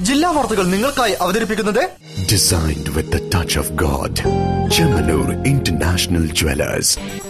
ജില്ലാ വാർത്തകൾ നിങ്ങൾക്കായി അവതരിപ്പിക്കുന്നത് Designed with the touch of God. Chemanur International Jewelers.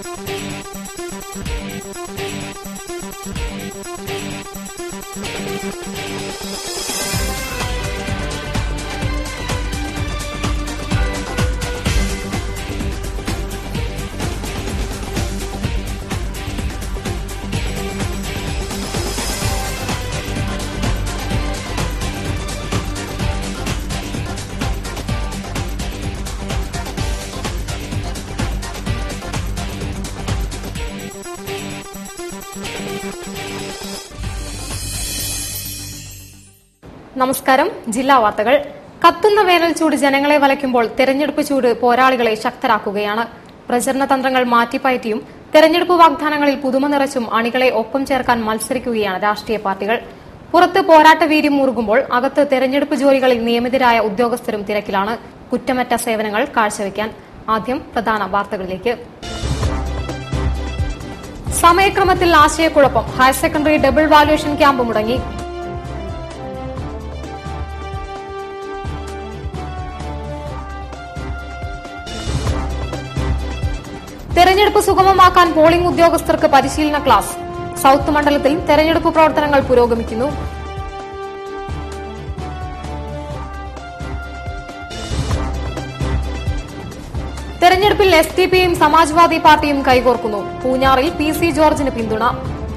നമസ്കാരം ജില്ലാ വാർത്തകൾ കത്തുന്ന വേനൽ ചൂട് ജനങ്ങളെ വലയ്ക്കുമ്പോൾ തെരഞ്ഞെടുപ്പ് ചൂട് പോരാളികളെ ശക്തരാക്കുകയാണ് പ്രചരണ തന്ത്രങ്ങൾ മാറ്റിപ്പയറ്റിയും തെരഞ്ഞെടുപ്പ് വാഗ്ദാനങ്ങളിൽ പുതുമ നിറച്ചും അണികളെ ഒപ്പം ചേർക്കാൻ മത്സരിക്കുകയാണ് രാഷ്ട്രീയ പാർട്ടികൾ പുറത്ത് പോരാട്ട വീര്യം മുറുകുമ്പോൾ അകത്ത് തെരഞ്ഞെടുപ്പ് ജോലികളിൽ നിയമിതരായ ഉദ്യോഗസ്ഥരും തിരക്കിലാണ് കുറ്റമറ്റ സേവനങ്ങൾ കാഴ്ചവെക്കാൻ ആദ്യം പ്രധാന വാർത്തകളിലേക്ക് സമയക്രമത്തിൽ ആശയക്കുഴപ്പം higher secondary double valuation camp മുടങ്ങി തെരഞ്ഞെടുപ്പ് സുഗമമാക്കാൻ പോളിംഗ് ഉദ്യോഗസ്ഥർക്ക് പരിശീലന ക്ലാസ് സൌത്ത് മണ്ഡലത്തിൽ തെരഞ്ഞെടുപ്പ് പ്രവർത്തനങ്ങൾ പുരോഗമിക്കുന്നു തെരഞ്ഞെടുപ്പിൽ എസ് ഡി പിയും സമാജ്വാദി പാർട്ടിയും കൈകോർക്കുന്നു പൂഞ്ഞാറിൽ പി സി ജോർജിന് പിന്തുണ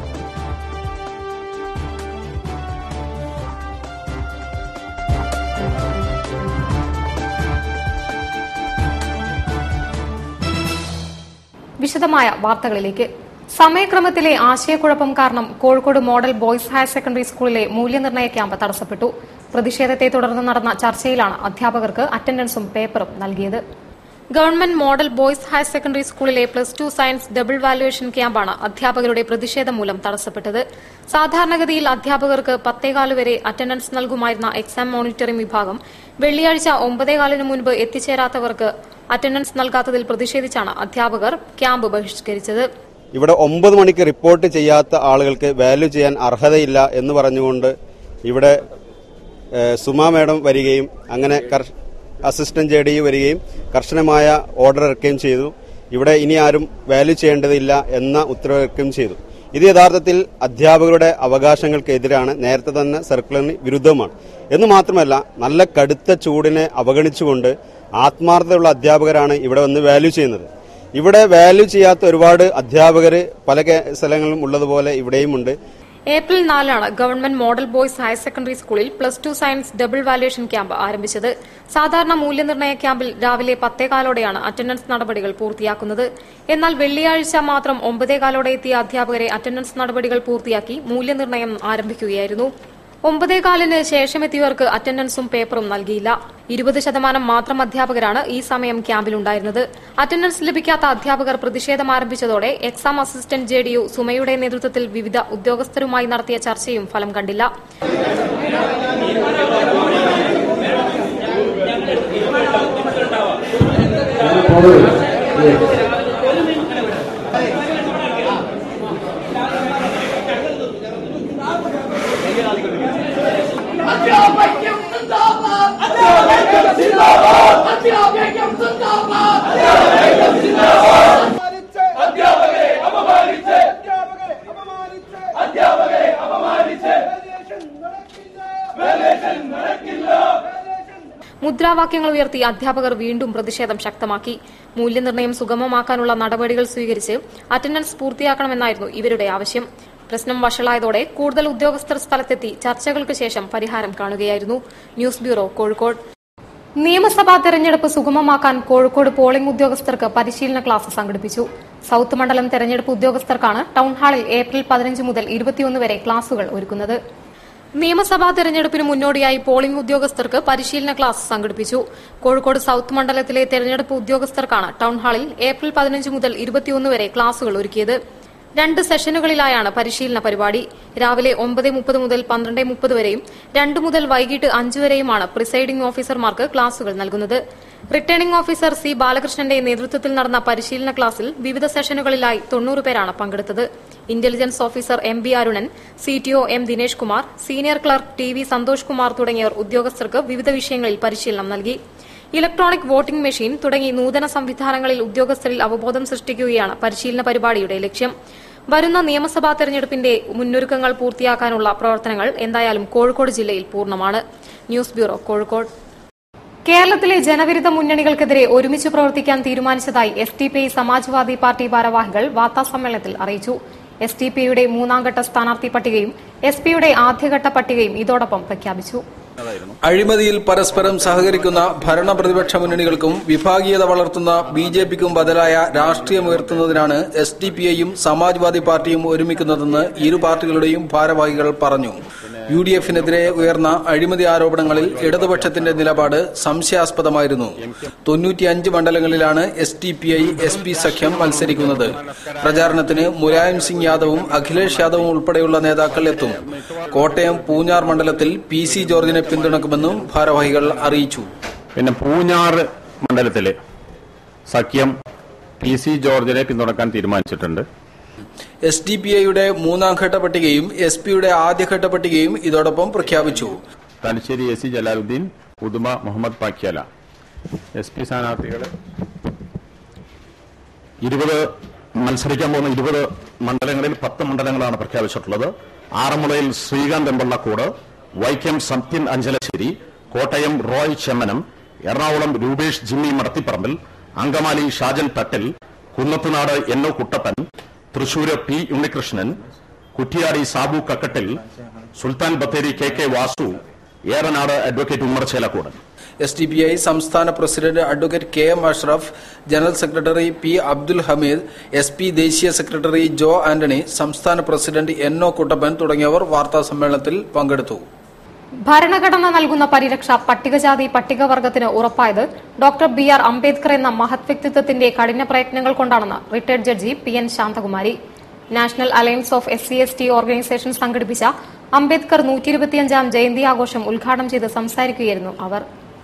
വിശദമായ വാർത്തകളിലേക്ക് സമയക്രമത്തിലെ ആശയക്കുഴപ്പം കാരണം Kozhikode model boys higher secondary സ്കൂളിലെ മൂല്യനിർണ്ണയ ക്യാമ്പ് തടസ്സപ്പെട്ടു പ്രതിഷേധത്തെ തുടർന്ന് നടന്ന ചർച്ചയിലാണ് അധ്യാപകർക്ക് അറ്റൻഡൻസും പേപ്പറും നൽകിയത് government model boys higher secondary സ്കൂളിലെ plus two science double valuation ക്യാമ്പാണ് അധ്യാപകരുടെ പ്രതിഷേധം മൂലം തടസ്സപ്പെട്ടത് സാധാരണഗതിയിൽ അധ്യാപകർക്ക് പത്തേകാല് വരെ അറ്റൻഡൻസ് നൽകുമായിരുന്ന എക്സാം മോണിറ്ററിംഗ് വിഭാഗം വെള്ളിയാഴ്ച ഒമ്പതേകാലിന് മുൻപ് എത്തിച്ചേരാത്തവർക്ക് അറ്റൻഡൻസ് നൽകാത്തതിൽ പ്രതിഷേധിച്ചാണ് അധ്യാപകർ ക്യാമ്പ് ബഹിഷ്കരിച്ചത് ഇവിടെ ഒമ്പത് മണിക്ക് റിപ്പോർട്ട് ചെയ്യാത്ത ആളുകൾക്ക് വാല്യൂ ചെയ്യാൻ അർഹതയില്ല എന്ന് പറഞ്ഞുകൊണ്ട് ഇവിടെ ഏഹ്, സുമ മേഡം വരികയും അങ്ങനെ കർ- അസിസ്റ്റന്റ് ജെ ഡി വരികയും കർശനമായ ഓർഡർ ഇറക്കുകയും ചെയ്തു ഇവിടെ ഇനി ആരും വാല്യൂ ചെയ്യേണ്ടതില്ല എന്ന ഉത്തരവ് ഇറക്കുകയും ചെയ്തു ഇത് യഥാർത്ഥത്തിൽ അധ്യാപകരുടെ അവകാശങ്ങൾക്കെതിരാണ് നേരത്തെ തന്നെ സർക്കുലറിന് വിരുദ്ധമാണ് എന്ന് മാത്രമല്ല നല്ല കടുത്ത ചൂടിനെ അവഗണിച്ചുകൊണ്ട് ആത്മാർത്ഥതയുള്ള അധ്യാപകരാണ് ഇവിടെ വന്ന് വാല്യൂ ചെയ്യുന്നത് ഇവിടെ വാല്യൂ ചെയ്യാത്ത ഒരുപാട് അധ്യാപകർ പല കേ- സ്ഥലങ്ങളിലും ഉള്ളതുപോലെ ഇവിടെയുമുണ്ട് ഏപ്രിൽ നാലാണ് government model boys higher secondary സ്കൂളിൽ plus two science double valuation camp ആരംഭിച്ചത് സാധാരണ മൂല്യനിർണ്ണയ ക്യാമ്പിൽ രാവിലെ പത്തേകാലോടെയാണ് അറ്റൻഡൻസ് നടപടികൾ പൂർത്തിയാക്കുന്നത് എന്നാൽ വെള്ളിയാഴ്ച മാത്രം ഒമ്പതേകാലോടെ എത്തിയ അധ്യാപകരെ അറ്റൻഡൻസ് നടപടികൾ പൂർത്തിയാക്കി മൂല്യനിർണ്ണയം ആരംഭിക്കുകയായിരുന്നു ഒമ്പതേകാലിന് ശേഷമെത്തിയവർക്ക് അറ്റൻഡൻസും പേപ്പറും നൽകിയില്ല ഇരുപത് ശതമാനം മാത്രം അധ്യാപകരാണ് ഈ സമയം ക്യാമ്പിലുണ്ടായിരുന്നത് അറ്റൻഡൻസ് ലഭിക്കാത്ത അധ്യാപകർ പ്രതിഷേധം ആരംഭിച്ചതോടെ exam assistant J D U സുമയുടെ നേതൃത്വത്തിൽ വിവിധ ഉദ്യോഗസ്ഥരുമായി നടത്തിയ ചർച്ചയും ഫലം കണ്ടില്ല അധ്യാപകം സിന്ദാബാദ് അധ്യാപകം സിന്ദാബാദ് അധ്യാപകം സിന്ദാബാദ് അധ്യാപകരെ അപമാനിച്ച് അധ്യാപകരെ അപമാനിച്ച് അധ്യാപകരെ അപമാനിച്ച് വാല്യുവേഷൻ നടക്കില്ല മുദ്രാവാക്യങ്ങൾ ഉയർത്തി അധ്യാപകർ വീണ്ടും പ്രതിഷേധം ശക്തമാക്കി മൂല്യനിർണ്ണയം സുഗമമാക്കാനുള്ള നടപടികൾ സ്വീകരിച്ച് അറ്റൻഡൻസ് പൂർത്തിയാക്കണമെന്നായിരുന്നു ഇവരുടെ ആവശ്യം പ്രശ്നം വഷളായതോടെ കൂടുതൽ ഉദ്യോഗസ്ഥർ സ്ഥലത്തെത്തി ചർച്ചകൾക്ക് ശേഷം പരിഹാരം കാണുകയായിരുന്നു ന്യൂസ് ബ്യൂറോ കോഴിക്കോട് നിയമസഭാ തെരഞ്ഞെടുപ്പ് സുഗമമാക്കാൻ കോഴിക്കോട് പോളിംഗ് ഉദ്യോഗസ്ഥർക്ക് പരിശീലന ക്ലാസ് സംഘടിപ്പിച്ചു സൌത്ത് മണ്ഡലം തെരഞ്ഞെടുപ്പ് ഉദ്യോഗസ്ഥർക്കാണ് ടൌൺഹാളിൽ ഏപ്രിൽ പതിനഞ്ച് മുതൽ ഇരുപത്തിയൊന്ന് വരെ ക്ലാസുകൾ ഒരുക്കുന്നത് നിയമസഭാ തെരഞ്ഞെടുപ്പിന് മുന്നോടിയായി പോളിംഗ് ഉദ്യോഗസ്ഥർക്ക് പരിശീലന ക്ലാസ് സംഘടിപ്പിച്ചു കോഴിക്കോട് സൌത്ത് മണ്ഡലത്തിലെ തെരഞ്ഞെടുപ്പ് ഉദ്യോഗസ്ഥർക്കാണ് ടൌൺഹാളിൽ ഏപ്രിൽ പതിനഞ്ച് മുതൽ ഇരുപത്തിയൊന്ന് വരെ ക്ലാസുകൾ ഒരുക്കിയത് രണ്ട് സെഷനുകളിലായാണ് പരിശീലന പരിപാടി രാവിലെ ഒമ്പത് മുപ്പത് മുതൽ പന്ത്രണ്ട് മുപ്പത് വരെയും രണ്ട് മുതൽ വൈകിട്ട് അഞ്ച് വരെയുമാണ് പ്രിസൈഡിംഗ് ഓഫീസർമാർക്ക് ക്ലാസുകൾ നൽകുന്നത് റിട്ടേണിംഗ് ഓഫീസർ സി ബാലകൃഷ്ണന്റെ നേതൃത്വത്തിൽ നടന്ന പരിശീലന ക്ലാസ്സിൽ വിവിധ സെഷനുകളിലായി തൊണ്ണൂറ് പേരാണ് പങ്കെടുത്തത് intelligence officer M B Arunan C T O M Dinesh Kumar senior clerk T V Santhosh Kumar തുടങ്ങിയവർ ഉദ്യോഗസ്ഥർക്ക് വിവിധ വിഷയങ്ങളിൽ പരിശീലനം നൽകി ഇലക്ട്രോണിക് വോട്ടിംഗ് മെഷീൻ തുടങ്ങി നൂതന സംവിധാനങ്ങളിൽ ഉദ്യോഗസ്ഥരിൽ അവബോധം സൃഷ്ടിക്കുകയാണ് പരിശീലന പരിപാടിയുടെ ലക്ഷ്യം വരുന്ന നിയമസഭാ തെരഞ്ഞെടുപ്പിന്റെ മുന്നൊരുക്കങ്ങൾ പൂർത്തിയാക്കാനുള്ള പ്രവർത്തനങ്ങൾ എന്തായാലും കോഴിക്കോട് ജില്ലയിൽ പൂർണ്ണമാണ് ന്യൂസ് ബ്യൂറോ കോഴിക്കോട് കേരളത്തിലെ ജനവിരുദ്ധ മുന്നണികൾക്കെതിരെ ഒരുമിച്ച് പ്രവർത്തിക്കാൻ തീരുമാനിച്ചതായി S T P I Samajwadi Party ഭാരവാഹികൾ വാർത്താസമ്മേളനത്തിൽ അറിയിച്ചു എസ് ടി പി ഐയുടെ മൂന്നാംഘട്ട സ്ഥാനാർത്ഥി പട്ടികയും എസ് പിയുടെ ആദ്യഘട്ട പട്ടികയും ഇതോടൊപ്പം പ്രഖ്യാപിച്ചു അഴിമതിയിൽ പരസ്പരം സഹകരിക്കുന്ന ഭരണ പ്രതിപക്ഷ മുന്നണികൾക്കും വിഭാഗീയത വളർത്തുന്ന ബി ജെ പിക്കും ബദലായ രാഷ്ട്രീയമുയർത്തുന്നതിനാണ് എസ് ഡി പി ഐയും സമാജ്വാദി പാർട്ടിയും ഒരുമിക്കുന്നതെന്ന് ഇരു പാർട്ടികളുടെയും ഭാരവാഹികൾ പറഞ്ഞു യു ഡി എഫിനെതിരെ ഉയർന്ന അഴിമതി ആരോപണങ്ങളിൽ ഇടതുപക്ഷത്തിന്റെ നിലപാട് സംശയാസ്പദമായിരുന്നു തൊണ്ണൂറ്റിയഞ്ച് മണ്ഡലങ്ങളിലാണ് S T P I S P സഖ്യം മത്സരിക്കുന്നത് പ്രചാരണത്തിന് മുലായം സിംഗ് യാദവും അഖിലേഷ് യാദവും ഉൾപ്പെടെയുള്ള നേതാക്കൾ എത്തും കോട്ടയം പൂഞ്ഞാർ മണ്ഡലത്തിൽ പി സി ജോർജിനെ പിന്തുണക്കുമെന്നും ഭാരവാഹികൾ അറിയിച്ചു പിന്നെ പൂഞ്ഞാറ് മണ്ഡലത്തില് സഖ്യം പി സി ജോർജിനെ പിന്തുണക്കാൻ തീരുമാനിച്ചിട്ടുണ്ട് എസ് ഡി പി ഐയുടെ മൂന്നാം ഘട്ട പട്ടികയും എസ് പിയുടെ ആദ്യഘട്ട പട്ടികയും ഇതോടൊപ്പം പ്രഖ്യാപിച്ചു Thalassery A C Jalaluddin Uduma Muhammad Pakyala S P സ്ഥാനാർത്ഥികൾ ഇരുപത് മത്സരിക്കാൻ പോകുന്ന ഇരുപത് മണ്ഡലങ്ങളിൽ പത്ത് മണ്ഡലങ്ങളാണ് പ്രഖ്യാപിച്ചിട്ടുള്ളത് ആറന്മുളയിൽ Sreekanth Emballakkode Vaikom Sathyan Anchalassery Kottayam Roy Chemmanam Ernakulam Rupesh Jimmy Madathipparambil Angamaly Shajan Thattil Kunnathunad N O Kuttappan Thrissur P Unnikrishnan Kuttiady Sabu Kakkattil Sultan Bathery K K Vasu Eranad advocate Ummer Chelakode S D P I സംസ്ഥാന president advocate K M Ashraf general secretary P Abdul Hameed S P ദേശീയ സെക്രട്ടറി ജോ ആന്റണി സംസ്ഥാന പ്രസിഡന്റ് എൻ ഒ കുട്ടപ്പൻ തുടങ്ങിയവർ വാർത്താ സമ്മേളനത്തിൽ പങ്കെടുത്തു ഭരണഘടന നൽകുന്ന പരിരക്ഷ പട്ടികജാതി പട്ടികവർഗത്തിന് ഉറപ്പായത് ഡോക്ടർ ബി ആർ അംബേദ്കർ എന്ന മഹത് വ്യക്തിത്വത്തിന്റെ കഠിന പ്രയത്നങ്ങൾ കൊണ്ടാണെന്ന് retired judge P N Santhakumari national alliance of S C S T organisation സംഘടിപ്പിച്ച അംബേദ്കർ നൂറ്റി ഇരുപത്തിയഞ്ചാം ജയന്തി ആഘോഷം ഉദ്ഘാടനം ചെയ്ത് സംസാരിക്കുകയായിരുന്നു അവർ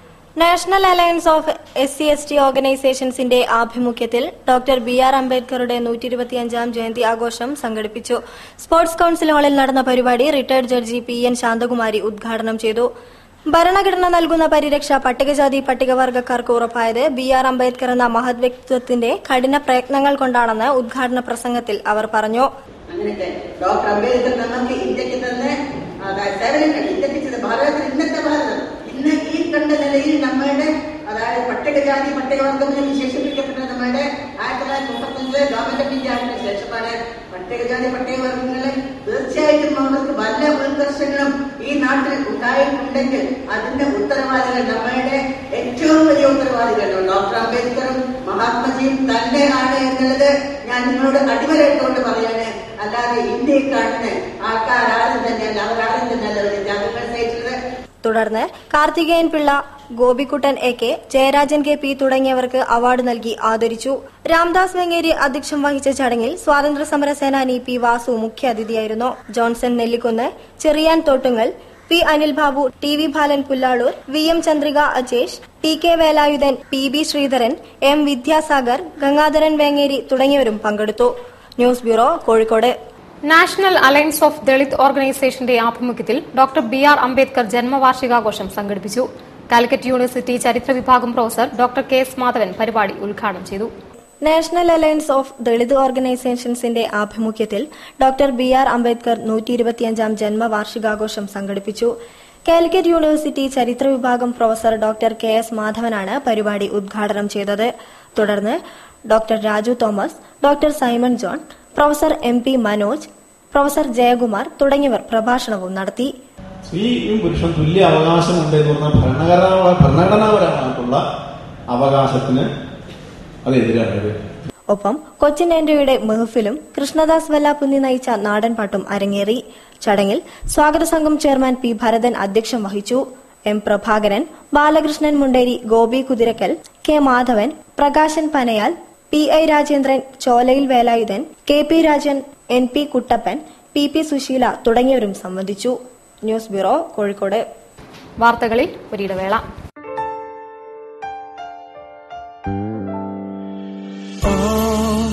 national alliance of S C S T ഓർഗനൈസേഷൻസിന്റെ ആഭിമുഖ്യത്തിൽ ഡോക്ടർ ബി ആർ അംബേദ്കറുടെ നൂറ്റി ഇരുപത്തിയഞ്ചാം ജയന്തി ആഘോഷം സംഘടിപ്പിച്ചു സ്പോർട്സ് കൌൺസിൽ ഹാളിൽ നടന്ന പരിപാടി retired judge P N Santhakumari ഉദ്ഘാടനം ചെയ്തു ഭരണഘടന നൽകുന്ന പരിരക്ഷ പട്ടികജാതി പട്ടികവർഗക്കാർക്ക് ഉറപ്പായത് ബി ആർ അംബേദ്കർ എന്ന മഹത് വ്യക്തിത്വത്തിന്റെ കഠിന പ്രയത്നങ്ങൾ കൊണ്ടാണെന്ന് ഉദ്ഘാടന പ്രസംഗത്തിൽ അവർ പറഞ്ഞു അങ്ങനെയൊക്കെ ഡോക്ടർ അംബേദ്കർ നമുക്ക് ഇന്ത്യക്ക് തന്നെ അതായത് സേവനങ്ങൾ ഇന്ത്യക്ക് ചെയ്ത ഭാരതത്തിൽ ഇന്നത്തെ ഭാരതം ഇന്ന് ഈ കണ്ട നിലയിൽ നമ്മളുടെ അതായത് പട്ടികജാതി പട്ടികവർഗം എന്ന് വിശേഷിപ്പിക്കപ്പെട്ട നമ്മുടെ ആയിരത്തി തൊള്ളായിരത്തി മുപ്പത്തഞ്ചിലെ ഗവൺമെന്റ് ഓഫ് ഇന്ത്യ ആക്ടിന് ശേഷമാണ് പട്ടികജാതി പട്ടികവർഗങ്ങളെ തീർച്ചയായിട്ടും അവർക്ക് വല്ല മുൻകർഷങ്ങളും ഈ നാട്ടിൽ ഉണ്ടായിട്ടുണ്ടെങ്കിൽ അതിന്റെ ഉത്തരവാദികൾ നമ്മളുടെ ഏറ്റവും വലിയ ഉത്തരവാദികൾ ഡോക്ടർ അംബേദ്കറും മഹാത്മജിയും തന്നെയാണ് എന്നുള്ളത് ഞാൻ നിങ്ങളോട് അടിവരയിട്ടുകൊണ്ട് പറയാണ് അല്ലാതെ ഇന്ത്യയിൽ കാണുന്ന ആൾക്കാരും തന്നെയല്ല അവരാരും തന്നെയല്ല അവര് ത്യാഗങ്ങൾ സഹിച്ചത് തുടർന്ന് Karthikeyan Pillai Gopikuttan A K Jayarajan K P തുടങ്ങിയവർക്ക് അവാർഡ് നൽകി ആദരിച്ചു രാംദാസ് വെങ്ങേരി അധ്യക്ഷം വഹിച്ച ചടങ്ങിൽ സ്വാതന്ത്ര്യ സമര സേനാനി പി വാസു മുഖ്യാതിഥിയായിരുന്നു Johnson Nellikkunnu Cherian Thottungal P Anil Babu T V Balan Pullalur V M Chandrika Ajesh T K Velayudhan P B Sreedharan M Vidyasagar Gangadharan Vengeri തുടങ്ങിയവരും പങ്കെടുത്തു news bureau Kozhikode national alliance of Dalit ഓർഗനൈസേഷന്റെ ആഭിമുഖ്യത്തിൽ ഡോക്ടർ ബി ആർ അംബേദ്കർ ജന്മവാർഷികാഘോഷം സംഘടിപ്പിച്ചു കാലിക്കറ്റ് യൂണിവേഴ്സിറ്റി ചരിത്ര വിഭാഗം professor doctor K S Madhavan പരിപാടി ഉദ്ഘാടനം ചെയ്തു നാഷണൽ അലയൻസ് ഓഫ് ദളിത് ഓർഗനൈസേഷൻസിന്റെ ആഭിമുഖ്യത്തിൽ ഡോക്ടർ ബി ആർ അംബേദ്കർ നൂറ്റി ഇരുപത്തിയഞ്ചാം ജന്മവാർഷികാഘോഷം സംഘടിപ്പിച്ചു കാലിക്കറ്റ് യൂണിവേഴ്സിറ്റി ചരിത്ര വിഭാഗം പ്രൊഫസർ ഡോക്ടർ കെ എസ് മാധവനാണ് പരിപാടി ഉദ്ഘാടനം ചെയ്തത് തുടർന്ന് doctor Raju Thomas doctor Simon John professor M P Manoj professor Jayakumar തുടങ്ങിയവർ പ്രഭാഷണവും നടത്തി സ്ത്രീയും പുരുഷൻ തുല്യ അവകാശമുണ്ട് എന്ന് പറഞ്ഞാൽ ഭരണഘടനാ ഭരണഘടനാപരമായിട്ടുള്ള അവകാശത്തിന് അതെതിരാണത് ഒപ്പം കൊച്ചിൻ ആന്റോയുടെ മെഹഫിലും കൃഷ്ണദാസ് വല്ലാപ്പുന്നി നയിച്ച നാടൻപാട്ടും അരങ്ങേറി ചടങ്ങിൽ സ്വാഗത സംഘം ചെയർമാൻ പി ഭരതൻ അധ്യക്ഷം വഹിച്ചു M Prabhakaran Balakrishnan Munderi Gopi Kuthirakkal K Madhavan Prakashan Panayal P I Rajendran Cholayil Velayudhan K P Rajan N P Kuttappan P P Susheela തുടങ്ങിയവരും സംബന്ധിച്ചു ന്യൂസ് ബ്യൂറോ കോഴിക്കോട് വാർത്തകളിൽ ഒരിടവേള All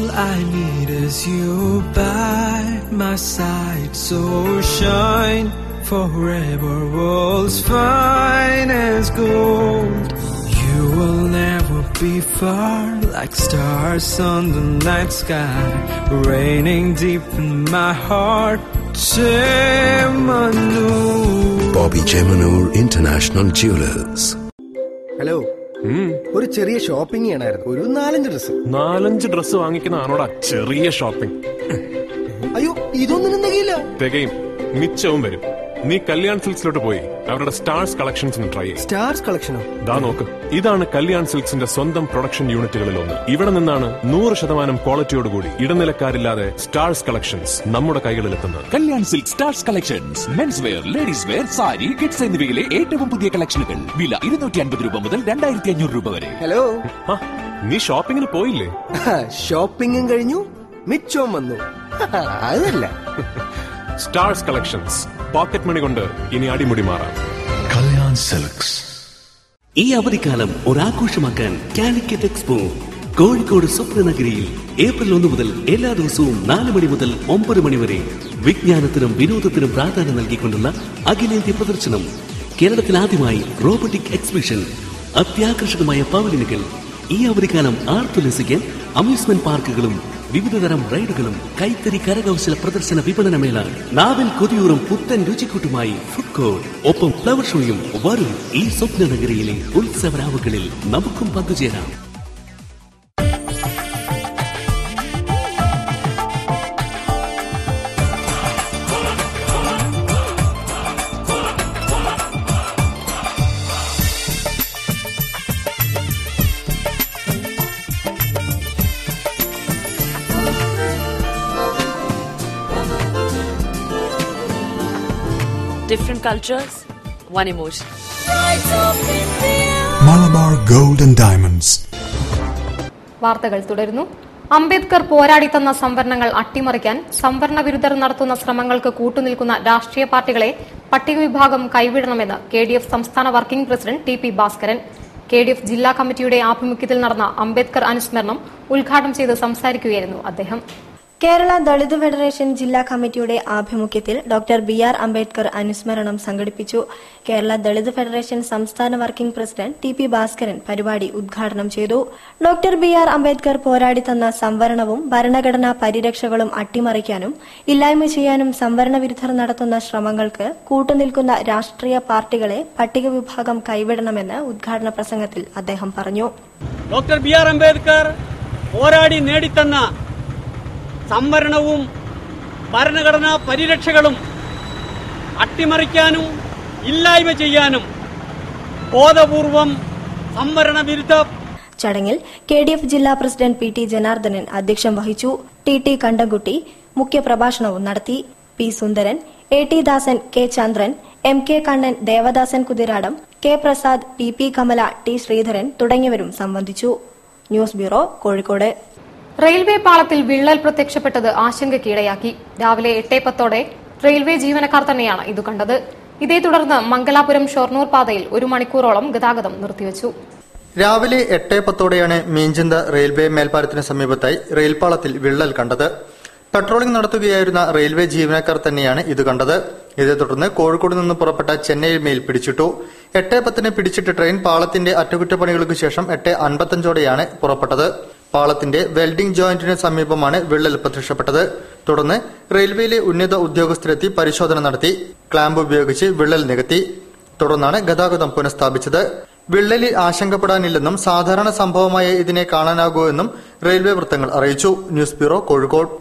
I need is you by my side. So shine forever, world's finest gold. You will never be far like stars on the night sky, raining deep in my heart. Chemanu. Bobby Geminor International Jewelers. Hello ഒരു ചെറിയ shopping ചെയ്യണമായിരുന്നു ഒരു നാലഞ്ച് dress നാലഞ്ച് dress വാങ്ങിക്കുന്നതാണോടാ ചെറിയ shopping അയ്യോ ഇതൊന്നും തികയില്ല തികയും മിച്ചവും വരും നീ കല്യാൺ സിൽക്സിലോട്ട് പോയി അവരുടെ സ്റ്റാർസ് കളക്ഷൻസ് ഒന്ന് ട്രൈ ചെയ്യും സ്റ്റാർസ് കളക്ഷനോ ദാ നോക്ക് ഇതാണ് കല്യാൺ സിൽക്സിന്റെ സ്വന്തം പ്രൊഡക്ഷൻ യൂണിറ്റുകളിൽ ഒന്ന് ഇവിടെ നിന്നാണ് നൂറ് ശതമാനം ക്വാളിറ്റിയോടുകൂടി ഇടനിലക്കാരില്ലാതെ സ്റ്റാർസ് കളക്ഷൻസ് നമ്മുടെ കൈകളിലെത്തുന്നത് Kalyan silk stars collections men's wear ladies wear sari kids എന്നിവയിലെ ഏറ്റവും പുതിയ കളക്ഷനുകൾ വില ഇരുന്നൂറ്റി അൻപത് രൂപ മുതൽ രണ്ടായിരത്തി അഞ്ഞൂറ് രൂപ വരെ ഹലോ നീ ഷോപ്പിങ്ങിന് പോയില്ലേ ഷോപ്പിംഗും കഴിഞ്ഞു മിച്ചവും വന്നു അതല്ല സ്റ്റാർസ് കളക്ഷൻസ് പോക്കറ്റ് മണി കൊണ്ട് ഇനി അടിമുടി മാറാം Kalyan Silks. ഈ അവധിക്കാലം ഒരാഘോഷമാക്കാൻ കാലിക്കറ്റ് എക്സ്പോ കോഴിക്കോട് സ്വപ്നനഗരിയിൽ ഏപ്രിൽ ഒന്ന് മുതൽ എല്ലാ ദിവസവും നാല് മണി മുതൽ ഒമ്പത് മണി വരെ വിജ്ഞാനത്തിനും വിനോദത്തിനും പ്രാധാന്യം നൽകിക്കൊണ്ടുള്ള അഖിലേന്ത്യ പ്രദർശനം കേരളത്തിൽ ആദ്യമായി റോബോട്ടിക് എക്സിബിഷൻ അത്യാകർഷകമായ പവലിനുകൾ ഈ അവധിക്കാലം ആർത്തുലസിക്കാൻ അമ്യൂസ്മെന്റ് പാർക്കുകളും വിവിധതരം റൈഡുകളും കൈത്തറി കരകൗശല പ്രദർശന വിപണനമേള നാവിൽ കൊതിയൂറും പുത്തൻ രുചിക്കൂട്ടുമായി ഫുഡ് കോർട്ട് ഒപ്പം ഫ്ലവർ ഷോയും വരും ഈ സ്വപ്ന നഗരിയിലെ ഉത്സവരാവുകളിൽ നമുക്കും പങ്കുചേരാം Different cultures, one emotion. Malabar Gold and Diamonds. വാർത്തകൾ തുടരുന്നു അംബേദ്കർ പോരാടി തന്ന സംവരണങ്ങൾ അട്ടിമറിക്കാൻ സംവരണ വിരുദ്ധർ നടത്തുന്ന ശ്രമങ്ങൾക്ക് കൂട്ടുനിൽക്കുന്ന രാഷ്ട്രീയ പാർട്ടികളെ പട്ടിക വിഭാഗം കൈവിടണമെന്ന് കെ ഡി എഫ് സംസ്ഥാന working president T P Bhaskaran K D F ജില്ലാ കമ്മിറ്റിയുടെ ആഭിമുഖ്യത്തിൽ നടന്ന അംബേദ്കർ അനുസ്മരണം ഉദ്ഘാടനം ചെയ്ത് സംസാരിക്കുകയായിരുന്നു അദ്ദേഹം കേരള ദളിത് ഫെഡറേഷൻ ജില്ലാ കമ്മിറ്റിയുടെ ആഭിമുഖ്യത്തിൽ ഡോക്ടർ ബി ആർ അംബേദ്കർ അനുസ്മരണം സംഘടിപ്പിച്ചു കേരള ദളിത് ഫെഡറേഷൻ സംസ്ഥാന working president T P Bhaskaran പരിപാടി ഉദ്ഘാടനം ചെയ്തു ഡോക്ടർ ബി ആർ അംബേദ്കർ പോരാടി തന്ന സംവരണവും ഭരണഘടനാ പരിരക്ഷകളും അട്ടിമറിക്കാനും ഇല്ലായ്മ ചെയ്യാനും സംവരണ വിരുദ്ധർ നടത്തുന്ന ശ്രമങ്ങൾക്ക് കൂട്ടുനിൽക്കുന്ന രാഷ്ട്രീയ പാർട്ടികളെ പട്ടിക വിഭാഗം കൈവിടണമെന്ന് ഉദ്ഘാടന പ്രസംഗത്തിൽ അദ്ദേഹം പറഞ്ഞു ഡോക്ടർ ബി ആർ അംബേദ്കർ പോരാടി നേടിത്തന്ന സംവരണവും ഭരണഘടനാ പരിരക്ഷകളും അട്ടിമറിക്കാനും ഇല്ലായ്മ ചെയ്യാനും ബോധപൂർവം സംവരണ വിരുദ്ധ ചടങ്ങിൽ കെ ഡി എഫ് ജില്ലാ പ്രസിഡന്റ് പി ടി ജനാർദ്ദനൻ അധ്യക്ഷം വഹിച്ചു ടി ടി കണ്ടംകുട്ടി മുഖ്യപ്രഭാഷണവും നടത്തി P Sundaran A T Dasan K Chandran M K Kannan Devadasan Kuthiradam K Prasad P P Kamala T Sreedharan തുടങ്ങിയവരും സംബന്ധിച്ചു ന്യൂസ് ബ്യൂറോ കോഴിക്കോട് റെയിൽവേ പാളത്തിൽ വിള്ളൽ പ്രത്യക്ഷപ്പെട്ടത് ആശങ്കയ്ക്കിടയാക്കി രാവിലെ എട്ടേ പത്തോടെ റെയിൽവേ ജീവനക്കാർ തന്നെയാണ് ഇത് കണ്ടത് ഇതേ തുടർന്ന് മംഗലാപുരം ഷൊർണൂർ പാതയിൽ ഒരു മണിക്കൂറോളം ഗതാഗതം നിർത്തിവച്ചു രാവിലെ എട്ടേ പത്തോടെയാണ് മീഞ്ചന്ത റെയിൽവേ മേൽപ്പാലത്തിന് സമീപത്തായി റെയിൽപാളത്തിൽ വിള്ളൽ കണ്ടത് പെട്രോളിംഗ് നടത്തുകയായിരുന്ന റെയിൽവേ ജീവനക്കാർ തന്നെയാണ് ഇത് കണ്ടത് ഇതേ തുടർന്ന് കോഴിക്കോട് നിന്ന് പുറപ്പെട്ട ചെന്നൈ മെയിൽ പിടിച്ചിട്ടു എട്ടേ പത്തിന് പിടിച്ചിട്ട ട്രെയിൻ പാളത്തിന്റെ അറ്റകുറ്റപ്പണികൾക്ക് ശേഷം എട്ട് അൻപത്തഞ്ചോടെയാണ് പുറപ്പെട്ടത് പാളത്തിന്റെ വെൽഡിംഗ് ജോയിന്റിന് സമീപമാണ് വിള്ളൽ പ്രത്യക്ഷപ്പെട്ടത് തുടർന്ന് റെയിൽവേയിലെ ഉന്നത ഉദ്യോഗസ്ഥരെത്തി പരിശോധന നടത്തി ക്ലാമ്പ് ഉപയോഗിച്ച് വിള്ളൽ നികത്തി തുടർന്നാണ് ഗതാഗതം പുനഃസ്ഥാപിച്ചത് വിള്ളലിൽ ആശങ്കപ്പെടാനില്ലെന്നും സാധാരണ സംഭവമായ ഇതിനെ കാണാനാകൂ എന്നും റെയിൽവേ വൃത്തങ്ങൾ അറിയിച്ചു news bureau Kozhikode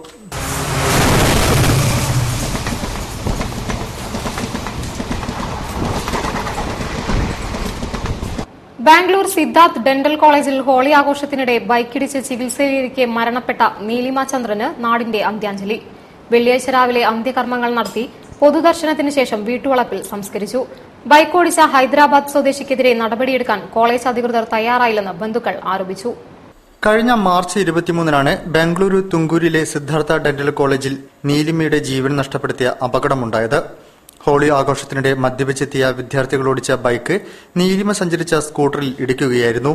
Bangalore Siddharth dental കോളേജിൽ ഹോളി ആഘോഷത്തിനിടെ ബൈക്കിടിച്ച് ചികിത്സയിലിരിക്കെ മരണപ്പെട്ട നീലിമ ചന്ദ്രന് നാടിന്റെ അന്ത്യാഞ്ജലി വെള്ളിയാഴ്ച രാവിലെ അന്ത്യകർമ്മങ്ങൾ നടത്തി പൊതുദർശനത്തിന് ശേഷം വീട്ടുവളപ്പിൽ സംസ്കരിച്ചു ബൈക്കോടിച്ച ഹൈദരാബാദ് സ്വദേശിക്കെതിരെ നടപടിയെടുക്കാൻ കോളേജ് അധികൃതർ തയ്യാറായില്ലെന്ന് ബന്ധുക്കൾ ആരോപിച്ചു കഴിഞ്ഞ മാർച്ച് ഇരുപത്തിമൂന്നിനാണ് ബംഗളൂരു തുങ്കൂരിലെ സിദ്ധാർത്ഥ ഡെന്റൽ കോളേജിൽ നീലിമയുടെ ജീവൻ നഷ്ടപ്പെടുത്തിയ അപകടമുണ്ടായത് ഹോളി ആഘോഷത്തിനിടെ മദ്യപിച്ചെത്തിയ വിദ്യാർത്ഥികളോടിച്ച ബൈക്ക് നീലിമ സഞ്ചരിച്ച സ്കൂട്ടറിൽ ഇടിക്കുകയായിരുന്നു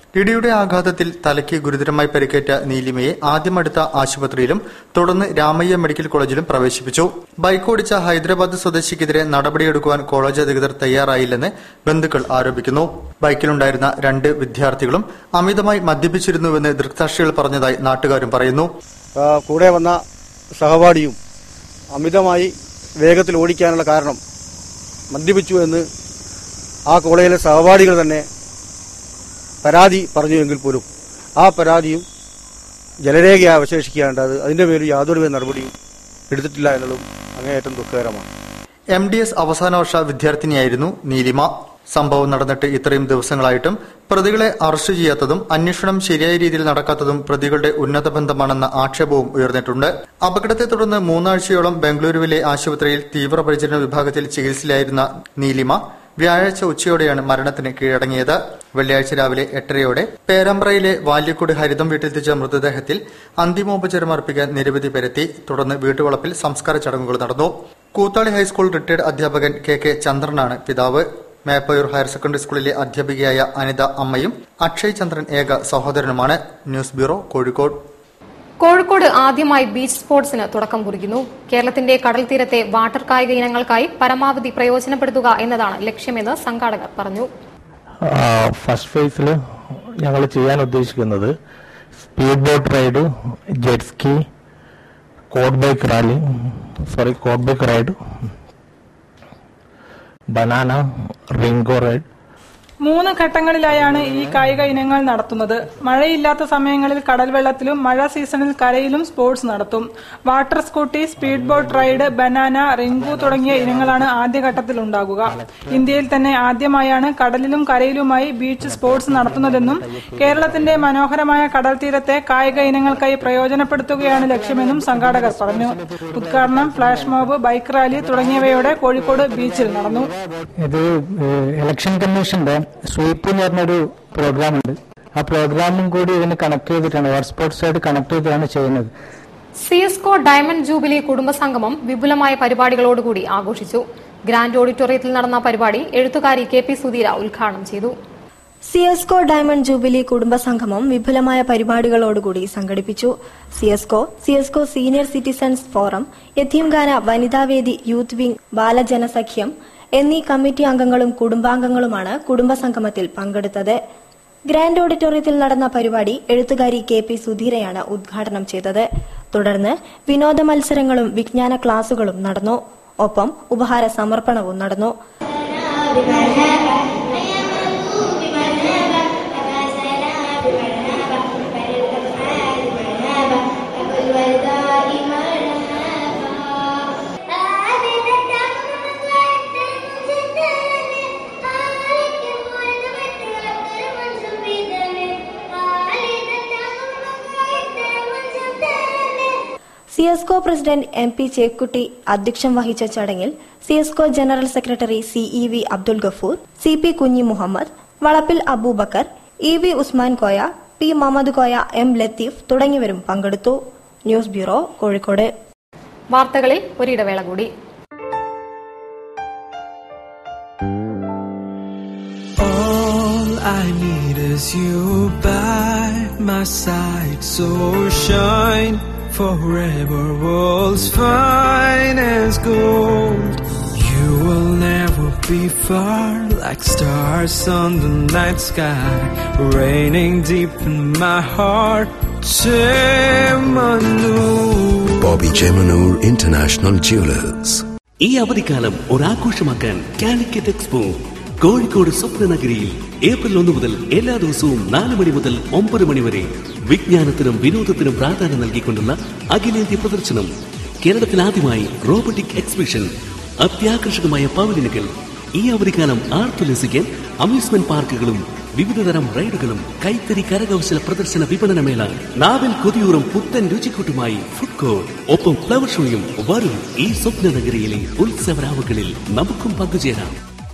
ഇടിയുടെ ആഘാതത്തിൽ തലയ്ക്ക് ഗുരുതരമായി പരിക്കേറ്റ നീലിമയെ ആദ്യം അടുത്ത ആശുപത്രിയിലും തുടർന്ന് രാമയ്യ മെഡിക്കൽ കോളേജിലും പ്രവേശിപ്പിച്ചു ബൈക്ക് ഓടിച്ച ഹൈദരാബാദ് സ്വദേശിക്കെതിരെ നടപടിയെടുക്കുവാൻ കോളേജ് അധികൃതർ തയ്യാറായില്ലെന്ന് ബന്ധുക്കൾ ആരോപിക്കുന്നു ബൈക്കിലുണ്ടായിരുന്ന രണ്ട് വിദ്യാർത്ഥികളും അമിതമായി മദ്യപിച്ചിരുന്നുവെന്ന് ദൃക്സാക്ഷികൾ പറഞ്ഞതായി നാട്ടുകാരും പറയുന്നു ആ, കൂടെ വന്ന സഹപാഠിയും അമിതമായി വേഗത്തിൽ ഓടിക്കാനുള്ള കാരണം മദ്യപിച്ചു എന്ന് ആ കോളേജിലെ സഹപാഠികൾ തന്നെ പരാതി പറഞ്ഞുവെങ്കിൽ പോലും ആ പരാതിയും ജലരേഖയായി അവശേഷിക്കുകയാണ് അത് അതിന്റെ പേരിൽ യാതൊരുവിധ നടപടിയും എടുത്തിട്ടില്ല എന്നുള്ളതും അങ്ങേയറ്റം ദുഃഖകരമാണ് എം ഡി എസ് അവസാന വർഷ വിദ്യാർത്ഥിനിയായിരുന്നു നീലിമ സംഭവം നടന്നിട്ട് ഇത്രയും ദിവസങ്ങളായിട്ടും പ്രതികളെ അറസ്റ്റ് ചെയ്യാത്തതും അന്വേഷണം ശരിയായ രീതിയിൽ നടക്കാത്തതും പ്രതികളുടെ ഉന്നത ബന്ധമാണെന്ന ആക്ഷേപവും ഉയർന്നിട്ടുണ്ട് അപകടത്തെ തുടർന്ന് മൂന്നാഴ്ചയോളം ബംഗളൂരുവിലെ ആശുപത്രിയിൽ തീവ്രപരിചരണ വിഭാഗത്തിൽ ചികിത്സയിലായിരുന്ന നീലിമ വ്യാഴാഴ്ച ഉച്ചയോടെയാണ് മരണത്തിന് കീഴടങ്ങിയത് വെള്ളിയാഴ്ച രാവിലെ എട്ടരയോടെ പേരാമ്പ്രയിലെ വാല്യക്കുടി ഹരിതം വീട്ടിലെത്തിച്ച മൃതദേഹത്തിൽ അന്തിമോപചാരം അർപ്പിക്കാൻ നിരവധി പേരെത്തി തുടർന്ന് വീട്ടുവളപ്പിൽ സംസ്കാര ചടങ്ങുകൾ നടന്നു കൂത്താളി ഹൈസ്കൂൾ റിട്ടയർഡ് അധ്യാപകൻ കെ കെ ചന്ദ്രനാണ് പിതാവ് മേപ്പയൂർ ഹയർ സെക്കൻഡറി സ്കൂളിലെ അധ്യാപികയായ അനിത അമ്മയും അക്ഷയ് ചന്ദ്രൻ ഏക സഹോദരനുമാണ് ന്യൂസ് ബ്യൂറോ കോഴിക്കോട് കോഴിക്കോട് ആദ്യമായി ബീച്ച് സ്പോർട്സിന് തുടക്കം കുറിക്കുന്നു കേരളത്തിന്റെ കടൽ തീരത്തെ വാട്ടർ കായിക ഇനങ്ങൾക്കായി പരമാവധി പ്രയോജനപ്പെടുത്തുക എന്നതാണ് ലക്ഷ്യമെന്ന് സംഘാടകർ പറഞ്ഞു ഫസ്റ്റ് ഫേസിൽ ഞങ്ങൾ ചെയ്യാൻ ഉദ്ദേശിക്കുന്നത് speed boat ride jet ski quad bike rally sorry quad bike ride banana ringo ride മൂന്ന് ഘട്ടങ്ങളിലായാണ് ഈ കായിക ഇനങ്ങൾ നടത്തുന്നത് മഴയില്ലാത്ത സമയങ്ങളിൽ കടൽ വെള്ളത്തിലും മഴ സീസണിൽ കരയിലും സ്പോർട്സ് നടത്തും water scooty speed boat ride banana ringo തുടങ്ങിയ ഇനങ്ങളാണ് ആദ്യഘട്ടത്തിൽ ഉണ്ടാകുക ഇന്ത്യയിൽ തന്നെ ആദ്യമായാണ് കടലിലും കരയിലുമായി ബീച്ച് സ്പോർട്സ് നടത്തുന്നതെന്നും കേരളത്തിന്റെ മനോഹരമായ കടൽ തീരത്തെ കായിക ഇനങ്ങൾക്കായി പ്രയോജനപ്പെടുത്തുകയാണ് ലക്ഷ്യമെന്നും സംഘാടകർ പറഞ്ഞു ഉദ്ഘാടനം ഫ്ലാഷ് മോബ് ബൈക്ക് റാലി തുടങ്ങിയവയോടെ കോഴിക്കോട് ബീച്ചിൽ നടന്നു ഇത് ഇലക്ഷൻ കമ്മീഷന്റെ സ്വീപ്പ് എന്ന് പറഞ്ഞൊരു പ്രോഗ്രാം ഉണ്ട് ആ പ്രോഗ്രാമും കൂടി ഇതിന് കണക്ട് ചെയ്തിട്ടാണ് വാട്ടർ സ്പോർട്സ് ആയിട്ട് കണക്ട് ചെയ്തിട്ടാണ് ചെയ്യുന്നത് സിഎസ്കോ ഡയമണ്ട് ജൂബിലി കുടുംബസംഗമം വിപുലമായ പരിപാടികളോടുകൂടി ആഘോഷിച്ചു ഗ്രാൻഡ് ഓഡിറ്റോറിയത്തിൽ നടന്ന പരിപാടി എഴുത്തുകാരി കെ പി സുധീര ഉദ്ഘാടനം ചെയ്തു സിയസ്കോ ഡയമണ്ട് ജൂബിലി കുടുംബസംഗമം വിപുലമായ പരിപാടികളോടുകൂടി സംഘടിപ്പിച്ചു Siasco Siasco senior citizens forum യത്തീംഖാന വനിതാവേദി യൂത്ത് വിംഗ് ബാലജനസഖ്യം എന്നീ കമ്മിറ്റി അംഗങ്ങളും കുടുംബാംഗങ്ങളുമാണ് കുടുംബസംഗമത്തിൽ പങ്കെടുത്തത് ഗ്രാൻഡ് ഓഡിറ്റോറിയത്തിൽ നടന്ന പരിപാടി എഴുത്തുകാരി കെ പി സുധീരയാണ് ഉദ്ഘാടനം ചെയ്തത് തുടർന്ന് വിനോദ മത്സരങ്ങളും വിജ്ഞാന ക്ലാസുകളും നടന്നു ഒപ്പം ഉപഹാര സമർപ്പണവും നടന്നു Siasco president M P Chekkutty അധ്യക്ഷം വഹിച്ച ചടങ്ങിൽ Siasco general secretary C E V Abdul Gafoor C P Kunhi Muhammad Valappil Aboobacker E V Usman Koya P Muhammad Koya M Latheef തുടങ്ങിയവരും പങ്കെടുത്തു ന്യൂസ് ബ്യൂറോ കോഴിക്കോട് വാർത്തകളിൽ ഒരിടവേള കൂടി All I need is you by my side, so shine forever, world's finest gold. You will never be far like stars on the night sky, raining deep in my heart. Chemanu. Bobby Jemanur International Jewelers. ഈ അവധിക്കാലം ഒരാഘോഷമാക്കാൻ Calicut expo Kozhikode സ്വപ്നനഗരിയിൽ April ഒന്ന് മുതൽ എല്ലാ ദിവസവും നാല് മണി മുതൽ ഒമ്പത് മണി വരെ വിജ്ഞാനത്തിനും വിനോദത്തിനും പ്രാധാന്യം നൽകിക്കൊണ്ടുള്ള അഖിലേന്ത്യ പ്രദർശനം കേരളത്തിൽ ആദ്യമായി റോബോട്ടിക് എക്സിബിഷൻ അത്യാകർഷകമായ പവലിനുകൾ ഈ അവധിക്കാലം ആർത്തുലസിക്കാൻ അമ്യൂസ്മെന്റ് പാർക്കുകളും വിവിധതരം റൈഡുകളും കൈത്തറി കരകൗശല പ്രദർശന വിപണനമേള നാവിൽ കൊതിയൂറും പുത്തൻ രുചിക്കൂട്ടുമായി ഫുഡ് കോർട്ട് ഒപ്പം ഫ്ലവർ ഷോയും വരും ഈ സ്വപ്ന നഗരിയിലെ ഉത്സവരാവുകളിൽ നമുക്കും പങ്കുചേരാം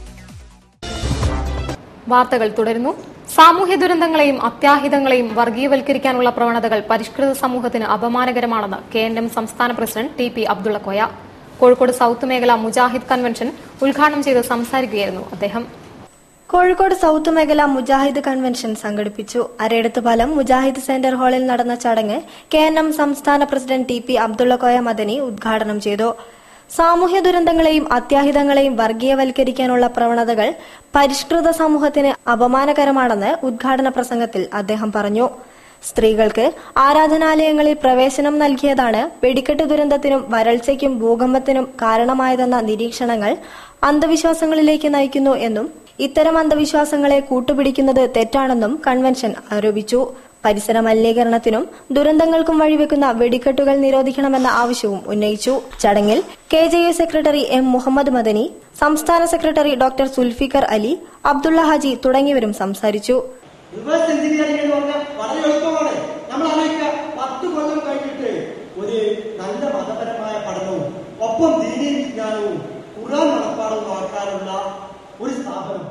വാർത്തകൾ തുടരുന്നു സാമൂഹ്യ ദുരന്തങ്ങളെയും അത്യാഹിതങ്ങളെയും വർഗീയവൽക്കരിക്കാനുള്ള പ്രവണതകൾ പരിഷ്കൃത സമൂഹത്തിന് അപമാനകരമാണെന്ന് കെ എൻ എം സംസ്ഥാന president T P Abdullakoya Kozhikode south മേഖല മുജാഹിദ് കൺവെൻഷൻ ഉദ്ഘാടനം ചെയ്ത് സംസാരിക്കുകയായിരുന്നു അദ്ദേഹം കോഴിക്കോട് സൗത്ത് മേഖല മുജാഹിദ് കൺവെൻഷൻ സംഘടിപ്പിച്ചു അരയിടത്ത് പാലം മുജാഹിദ് സെന്റർ ഹാളിൽ നടന്ന ചടങ്ങ് കെ എൻ എം സംസ്ഥാന president T P Abdullakoya Madani ഉദ്ഘാടനം ചെയ്തു സാമൂഹ്യ ദുരന്തങ്ങളെയും അത്യാഹിതങ്ങളെയും വർഗീയവൽക്കരിക്കാനുള്ള പ്രവണതകൾ പരിഷ്കൃത സമൂഹത്തിന് അപമാനകരമാണെന്ന് ഉദ്ഘാടന പ്രസംഗത്തിൽ അദ്ദേഹം പറഞ്ഞു സ്ത്രീകൾക്ക് ആരാധനാലയങ്ങളിൽ പ്രവേശനം നൽകിയതാണ് വെടിക്കെട്ട് ദുരന്തത്തിനും വരൾച്ചയ്ക്കും ഭൂകമ്പത്തിനും കാരണമായതെന്ന നിരീക്ഷണങ്ങൾ അന്ധവിശ്വാസങ്ങളിലേക്ക് നയിക്കുന്നു എന്നും ഇത്തരം അന്ധവിശ്വാസങ്ങളെ കൂട്ടുപിടിക്കുന്നത് തെറ്റാണെന്നും കൺവെൻഷൻ ആരോപിച്ചു പരിസര മലിനീകരണത്തിനും ദുരന്തങ്ങൾക്കും വഴിവെക്കുന്ന വെടിക്കെട്ടുകൾ നിരോധിക്കണമെന്ന ആവശ്യവും ഉന്നയിച്ചു ചടങ്ങിൽ K J U secretary M Muhammad Madani സംസ്ഥാന സെക്രട്ടറി ഡോക്ടർ സുൽഫിക്കർ അലി അബ്ദുള്ള ഹാജി തുടങ്ങിയവരും സംസാരിച്ചു റിവേഴ്സ് എഞ്ചിനീയറിംഗ് എന്ന് പറഞ്ഞാൽ വളരെ എളുപ്പമാണ് നമ്മൾ ആലോചിക്കുക പത്ത് കൊല്ലം കഴിഞ്ഞിട്ട് ഒരു നല്ല മതപരമായ പഠനവും ഒപ്പം ദീനീ വിജ്ഞാനവും ഖുറാൻ മനപ്പാടവും ആക്കാനുള്ള ഒരു സ്ഥാപനം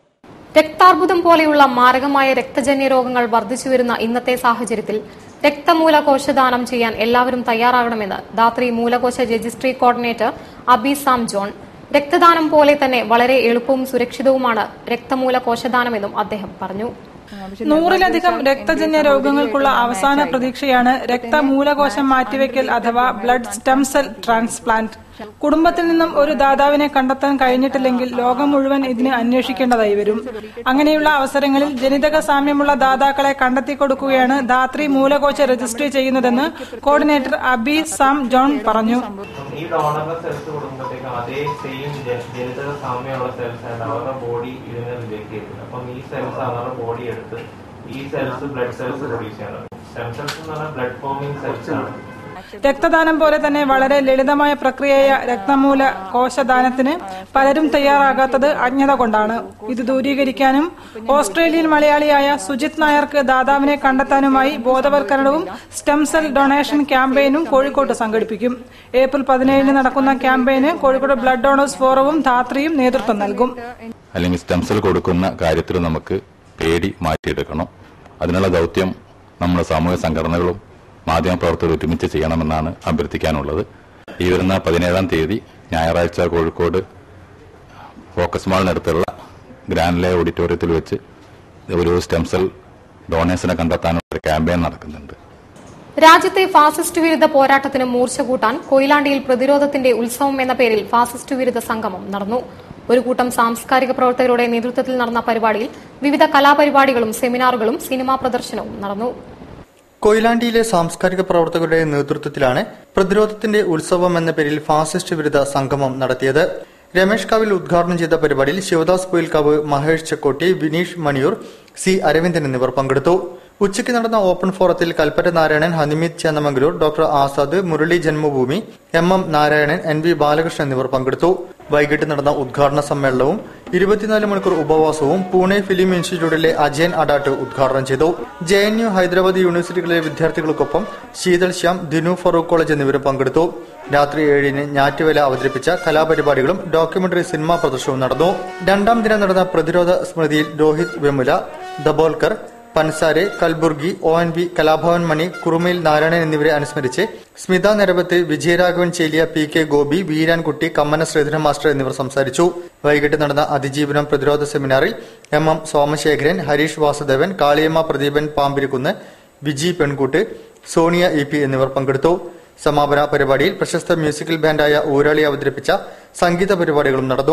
രക്താർബുദം പോലെയുള്ള മാരകമായ രക്തജന്യ രോഗങ്ങൾ വർദ്ധിച്ചുവരുന്ന ഇന്നത്തെ സാഹചര്യത്തിൽ രക്തമൂലകോശദാനം ചെയ്യാൻ എല്ലാവരും തയ്യാറാകണമെന്ന് ധാത്രി മൂലകോശ registry coordinator Abi Sam John രക്തദാനം പോലെ തന്നെ വളരെ എളുപ്പവും സുരക്ഷിതവുമാണ് രക്തമൂലകോശദാനമെന്നും അദ്ദേഹം പറഞ്ഞു നൂറിലധികം രക്തജന്യ രോഗങ്ങൾക്കുള്ള അവസാന പ്രതീക്ഷയാണ് രക്തമൂലകോശം മാറ്റിവെക്കൽ അഥവാ ബ്ലഡ് സ്റ്റം സെൽ ട്രാൻസ്പ്ലാന്റ് കുടുംബത്തിൽ നിന്നും ഒരു ദാതാവിനെ കണ്ടെത്താൻ കഴിഞ്ഞിട്ടില്ലെങ്കിൽ ലോകം മുഴുവൻ ഇതിന് അന്വേഷിക്കേണ്ടതായി വരും അങ്ങനെയുള്ള അവസരങ്ങളിൽ ജനിതക സാമ്യമുള്ള ദാതാക്കളെ കണ്ടെത്തി കൊടുക്കുകയാണ് ധാത്രി മൂലകോശ രജിസ്ട്രി ചെയ്യുന്നതെന്ന് കോർഡിനേറ്റർ അബി സാം ജോൺ പറഞ്ഞു ഈ ഡോണറിന്റെ സെൽസ് കൊടുക്കുമ്പോഴത്തേക്കും അതേ സെയിം ജനിതക സാമ്യമുള്ള സെൽസ് ആണ് അവരുടെ ബോഡി ഇതിനെ റിജക്ട് ചെയ്തത് അപ്പം ഈ സെൽസ് അവരുടെ ബോഡി എടുത്ത് ഈ സെൽസ് ബ്ലഡ് സെൽസ് പ്രൊഡ്യൂസ് ചെയ്യണം സ്റ്റെം സെൽസ് എന്ന് പറഞ്ഞാൽ ബ്ലഡ് ഫോമിംഗ് സെൽസ് ആണ് രക്തദാനം പോലെ തന്നെ വളരെ ലളിതമായ പ്രക്രിയയായ രക്തമൂല കോശദാനത്തിന് പലരും തയ്യാറാകാത്തത് അജ്ഞത കൊണ്ടാണ് ഇത് ദൂരീകരിക്കാനും ഓസ്ട്രേലിയൻ മലയാളിയായ സുജിത് നായർക്ക് ദാതാവിനെ കണ്ടെത്താനുമായി ബോധവൽക്കരണവും സ്റ്റെം സെൽ ഡൊണേഷൻ ക്യാമ്പയിനും കോഴിക്കോട്ട് സംഘടിപ്പിക്കും ഏപ്രിൽ പതിനേഴിന് നടക്കുന്ന ക്യാമ്പയിന് കോഴിക്കോട് ബ്ലഡ് ഡോണേഴ്സ് ഫോറവും ധാത്രിയും നേതൃത്വം നൽകും അല്ലെങ്കിൽ സ്റ്റെം സെൽ കൊടുക്കുന്ന കാര്യത്തിൽ നമുക്ക് പേടി മാറ്റിയെടുക്കണം അതിനുള്ള ദൗത്യം നമ്മുടെ സാമൂഹ്യ സംഘടനകളും മാധ്യമപ്രവർത്തകർ ഒരുമിച്ച് ചെയ്യണമെന്നാണ് അഭ്യർത്ഥിക്കാനുള്ളത് ഈ വരുന്ന പതിനേഴാം തീയതി ഞായറാഴ്ച കോഴിക്കോട് ഫോക്കസ് മാളിനടുത്തുള്ള ഗ്രാൻഡ് ലേ ഓഡിറ്റോറിയത്തിൽ വെച്ച് ഒരു സ്റ്റെം സെൽ ഡൊണേഴ്സിനെ കണ്ടെത്താനുള്ള ഒരു ക്യാമ്പയിൻ നടക്കുന്നുണ്ട് രാജ്യത്തെ ഫാസിസ്റ്റ് വിരുദ്ധ പോരാട്ടത്തിന് മൂർച്ച കൂട്ടാൻ കൊയിലാണ്ടിയിൽ പ്രതിരോധത്തിന്റെ ഉത്സവം എന്ന പേരിൽ ഫാസിസ്റ്റ് വിരുദ്ധ സംഗമം നടന്നു ഒരു കൂട്ടം സാംസ്കാരിക പ്രവർത്തകരുടെ നേതൃത്വത്തിൽ നടന്ന പരിപാടിയിൽ വിവിധ കലാപരിപാടികളും സെമിനാറുകളും സിനിമാ പ്രദർശനവും നടന്നു കൊയിലാണ്ടിയിലെ സാംസ്കാരിക പ്രവർത്തകരുടെ നേതൃത്വത്തിലാണ് പ്രതിരോധത്തിന്റെ ഉത്സവം എന്ന പേരിൽ ഫാസിസ്റ്റ് വിരുദ്ധ സംഗമം നടത്തിയത് രമേഷ് കാവിൽ ഉദ്ഘാടനം ചെയ്ത പരിപാടിയിൽ ശിവദാസ് പൊയിൽക്കാവ് മഹേഷ് ചക്കോട്ടി വിനീഷ് മണിയൂർ സി അരവിന്ദൻ എന്നിവർ പങ്കെടുത്തു ഉച്ചയ്ക്ക് നടന്ന ഓപ്പൺ ഫോറത്തിൽ Kalpetta Narayanan Hanimeeth Chennamangallur doctor Azad Murali Janmabhumi M M Narayanan N V Balakrishnan എന്നിവർ പങ്കെടുത്തു വൈകിട്ട് നടന്ന ഉദ്ഘാടന സമ്മേളനവും ഇരുപത്തിനാല് മണിക്കൂർ ഉപവാസവും പൂനെ ഫിലിം ഇൻസ്റ്റിറ്റ്യൂട്ടിലെ അജയൻ അഡാട്ട് ഉദ്ഘാടനം ചെയ്തു ജെ എൻ യു ഹൈദരാബാദ് യൂണിവേഴ്സിറ്റികളിലെ വിദ്യാർത്ഥികൾക്കൊപ്പം ശീതൾ ശ്യാം ദിനു ഫറൂഖ് കോളേജ് എന്നിവരും പങ്കെടുത്തു രാത്രി ഏഴിന് ഞാറ്റുവേല അവതരിപ്പിച്ച കലാപരിപാടികളും ഡോക്യുമെന്ററി സിനിമാ പ്രദർശനവും നടന്നു രണ്ടാം ദിനം നടന്ന പ്രതിരോധ സ്മൃതിയിൽ Rohith Vemula Dabholkar Pansare Kalburgi O N V Kalabhavan Mani Kurumayil Narayanan എന്നിവരെ അനുസ്മരിച്ച് Smitha Neeravath Vijayaraghavan Cheliya P K Gopi Veerankutty Kammana Sreedharan master എന്നിവർ സംസാരിച്ചു വൈകിട്ട് നടന്ന അതിജീവനം പ്രതിരോധ സെമിനാറിൽ M M Somasekharan Harish Vasudevan Kaliyamma Pradeepan Pambirikkunnu Viji Penkoottu Sonia E P എന്നിവർ പങ്കെടുത്തു സമാപന പരിപാടിയിൽ പ്രശസ്ത മ്യൂസിക്കൽ ബാൻഡായ ഊരാളി അവതരിപ്പിച്ച സംഗീത പരിപാടികളും നടന്നു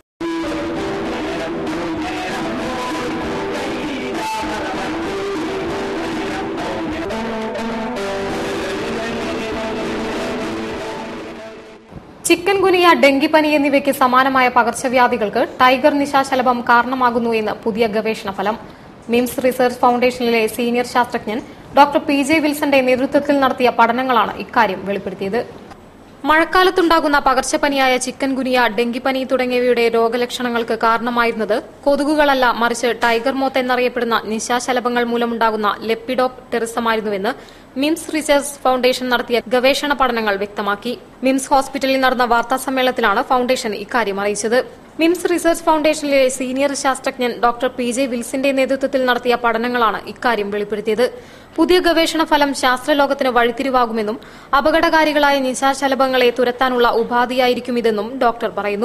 ചിക്കൻ ഗുനിയ ഡെങ്കിപ്പനി എന്നിവയ്ക്ക് സമാനമായ പകർച്ചവ്യാധികൾക്ക് ടൈഗർ നിശാശലഭം കാരണമാകുന്നു എന്ന് പുതിയ ഗവേഷണ ഫലം മിംസ് റിസർച്ച് ഫൌണ്ടേഷനിലെ സീനിയർ ശാസ്ത്രജ്ഞൻ ഡോക്ടർ പി ജെ വിൽസന്റെ നേതൃത്വത്തിൽ നടത്തിയ പഠനങ്ങളാണ് ഇക്കാര്യം വെളിപ്പെടുത്തിയത് മഴക്കാലത്തുണ്ടാകുന്ന പകർച്ചപ്പനിയായ ചിക്കൻ ഗുനിയ ഡെങ്കിപ്പനി തുടങ്ങിയവയുടെ രോഗലക്ഷണങ്ങൾക്ക് കാരണമായിരുന്നത് കൊതുകുകളല്ല മറിച്ച് ടൈഗർ മോത്ത് എന്നറിയപ്പെടുന്ന നിശാശലഭങ്ങൾ മൂലമുണ്ടാകുന്ന ലെപ്പിഡോപ് ടെറിസമായിരുന്നുവെന്ന് മിംസ് റിസർച്ച് ഫൌണ്ടേഷൻ നടത്തിയ ഗവേഷണ പഠനങ്ങൾ വ്യക്തമാക്കി മിംസ് ഹോസ്പിറ്റലിൽ നടന്ന വാർത്താ സമ്മേളനത്തിലാണ് ഫൌണ്ടേഷൻ ഇക്കാര്യം അറിയിച്ചത് മിംസ് റിസർച്ച് ഫൌണ്ടേഷനിലെ സീനിയർ ശാസ്ത്രജ്ഞൻ ഡോക്ടർ പി ജെ വിൽസിന്റെ നേതൃത്വത്തിൽ നടത്തിയ പഠനങ്ങളാണ് ഇക്കാര്യം വെളിപ്പെടുത്തിയത് പുതിയ ഗവേഷണ ഫലം ശാസ്ത്രലോകത്തിന് വഴിത്തിരിവാകുമെന്നും അപകടകാരികളായ നിശാശലഭങ്ങളെ തുരത്താനുള്ള ഉപാധിയായിരിക്കും ഇതെന്നും ഡോക്ടർ പറയുന്നു